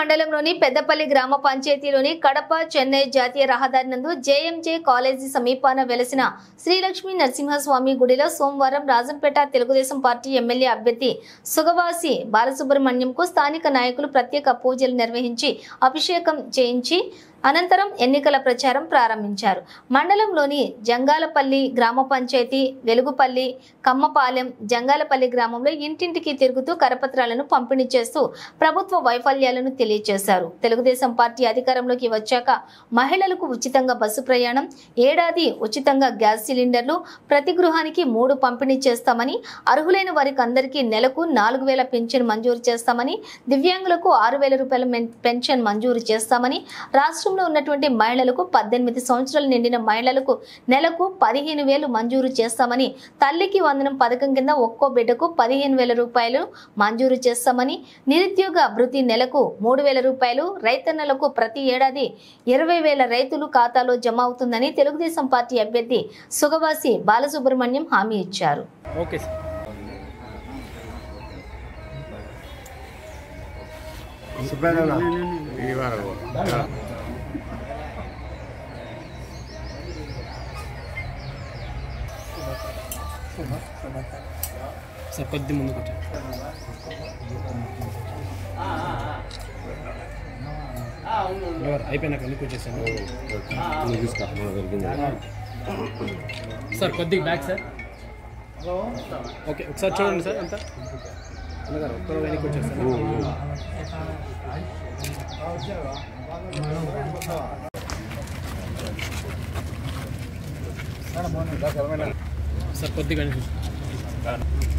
మండలంలోని పెద్దపల్లి గ్రామ పంచాయతీలోని కడప చెన్నై జాతీయ రహదారి నందు జేఎంజే కాలేజీ సమీపాన వెలసిన శ్రీలక్ష్మీ నరసింహస్వామి గుడిలో సోమవారం రాజంపేట తెలుగుదేశం పార్టీ ఎమ్మెల్యే అభ్యర్థి సుగవాసి బాలసుబ్రహ్మణ్యంకు స్థానిక నాయకులు ప్రత్యేక పూజలు నిర్వహించి అభిషేకం చేయించి అనంతరం ఎన్నికల ప్రచారం ప్రారంభించారు మండలంలోని జంగాలపల్లి గ్రామ పంచాయతీ వెలుగుపల్లి కమ్మపాలెం జంగాలపల్లి గ్రామంలో ఇంటింటికి తిరుగుతూ కరపత్రాలను పంపిణీ చేస్తూ ప్రభుత్వ వైఫల్యాలను తెలియజేశారు తెలుగుదేశం పార్టీ అధికారంలోకి వచ్చాక మహిళలకు ఉచితంగా బస్సు ప్రయాణం ఏడాది ఉచితంగా గ్యాస్ సిలిండర్లు ప్రతి గృహానికి మూడు పంపిణీ చేస్తామని అర్హులైన వారికి అందరికీ నెలకు నాలుగు వేల పెన్షన్ మంజూరు చేస్తామని దివ్యాంగులకు ఆరు వేల రూపాయల మెన్- పెన్షన్ మంజూరు చేస్తామని రాష్ట్రంలో ఉన్నటువంటి మహిళలకు పద్దెనిమిది సంవత్సరాలు నిండిన మహిళలకు నెలకు పదిహేను వేలు మంజూరు చేస్తామని తల్లికి వందనం పథకం కింద ఒక్కో బిడ్డకు పదిహేను వేల రూపాయలు మంజూరు చేస్తామని నిరుద్యోగ అభివృద్ధి నెలకు మూడు వేల రూపాయలు రైతన్నలకు ప్రతి ఏడాది ఇరవై వేల రైతులు ఖాతాలో జమ అవుతుందని తెలుగుదేశం పార్టీ అభ్యర్థి సుగవాసి బాలసుబ్రహ్మణ్యం హామీ ఇచ్చారు ఓకే సార్ సార్ కొద్ది ముందుకు వచ్చారు ఎవరు అయిపోయినాక ఎందుకు వచ్చేసాను సార్ కొద్దిగా బ్యాక్ సార్ ఓకే ఒకసారి చూడండి సార్ అంతా అన్నగారు ఒక్క వెనక్కి వచ్చేస్తాను సార్ కొద్దిగా వెనక్కి.